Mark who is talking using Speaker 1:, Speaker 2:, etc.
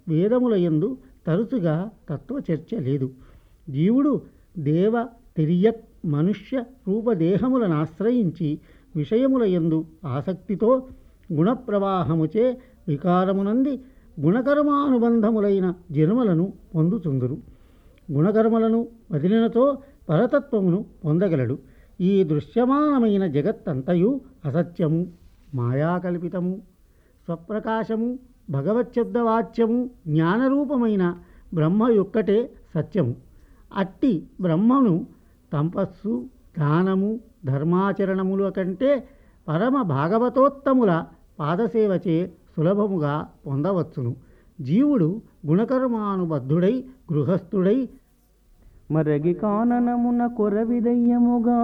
Speaker 1: వేదములయందు తరచుగా తత్వచర్చ లేదు జీవుడు దేవ తిరియత్ మనుష్య రూపదేహములను ఆశ్రయించి విషయములయందు ఆసక్తితో గుణప్రవాహముచే వికారమునంది గుణకర్మానుబంధములైన జన్మలను పొందుతుందురు గుణకర్మలను వదిలినతో పరతత్వమును పొందగలడు ఈ దృశ్యమానమైన జగత్తంతయు అసత్యము మాయాకల్పితము స్వప్రకాశము భగవచ్చబ్దవాచ్యము జ్ఞానరూపమైన బ్రహ్మ యొక్కటే సత్యము అట్టి బ్రహ్మను తపస్సు దానము ధర్మాచరణముల కంటే పరమ భాగవతోత్తముల పాదసేవచే సులభముగా పొందవచ్చును జీవుడు గుణకర్మానుబద్ధుడై గృహస్థుడై
Speaker 2: మరగి కాననమున కొరవిదయ్యముగా